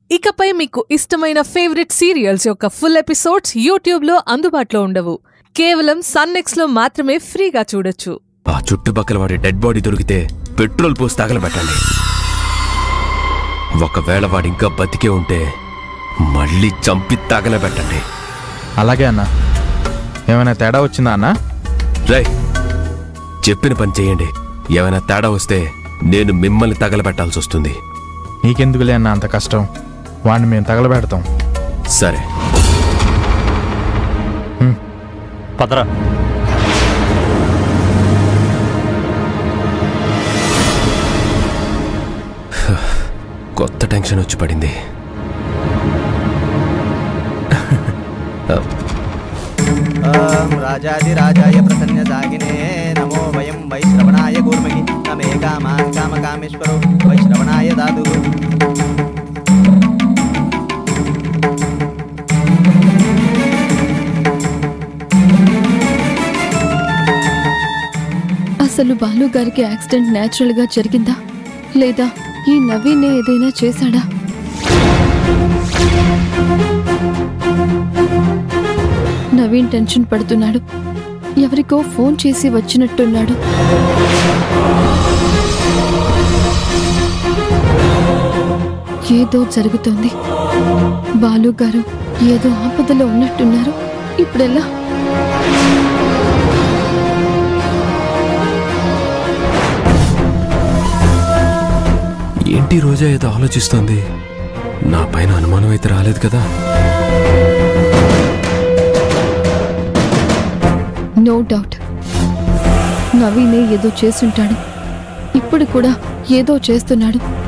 ఇకపై మీకు ఇష్టమైన ఫేవరెట్ సీరియల్స్ యొక్క ఫుల్ ఎపిసోడ్స్ యూట్యూబ్లో అందుబాటులో ఉండవు కేవలం సన్నెక్స్లో మాత్రమే ఫ్రీగా చూడొచ్చు ఆ చుట్టుపక్కల వాడి డెడ్ బాడీ దొరికితే పెట్రోల్ పోసి తగలబెట్టండి ఒకవేళ వాడు ఇంకా బతికే ఉంటే మళ్ళీ చంపి తగలబెట్టండి అలాగే అన్న ఏమైనా తేడా వచ్చిందా అన్న రై చెప్పిన పని చేయండి ఏమైనా తేడా వస్తే నేను మిమ్మల్ని తగలబెట్టాల్సి వస్తుంది నీకెందుకులే అన్న అంత కష్టం వాడిని మేము తగలబెడతాం సరే పదరా కొత్త టెన్షన్ వచ్చి పడింది ఓం రాజాదిరాజాయ ప్రసన్నసాగినే నమో వయం వైశ్రవణాయ కూర్మగి నమే కామాన్ కామకామేశ్వరో వైశ్రవణాయ దాదు అసలు బాలు గారికి యాక్సిడెంట్ న్యాచురల్ గా జరిగిందా లేదా ఈ నవీనే ఏదైనా చేశాడా నవీన్ టెన్షన్ పడుతున్నాడు ఎవరికో ఫోన్ చేసి వచ్చినట్టున్నాడు ఏదో జరుగుతోంది బాలు గారు ఏదో ఆపదలో ఉన్నట్టున్నారు ఇప్పుడెలా ఏంటి రోజా ఏదో ఆలోచిస్తోంది నా పైన అనుమానం అయితే రాలేదు కదా నో డౌట్ నవీనే ఏదో చేసుంటాడు ఇప్పుడు కూడా ఏదో చేస్తున్నాడు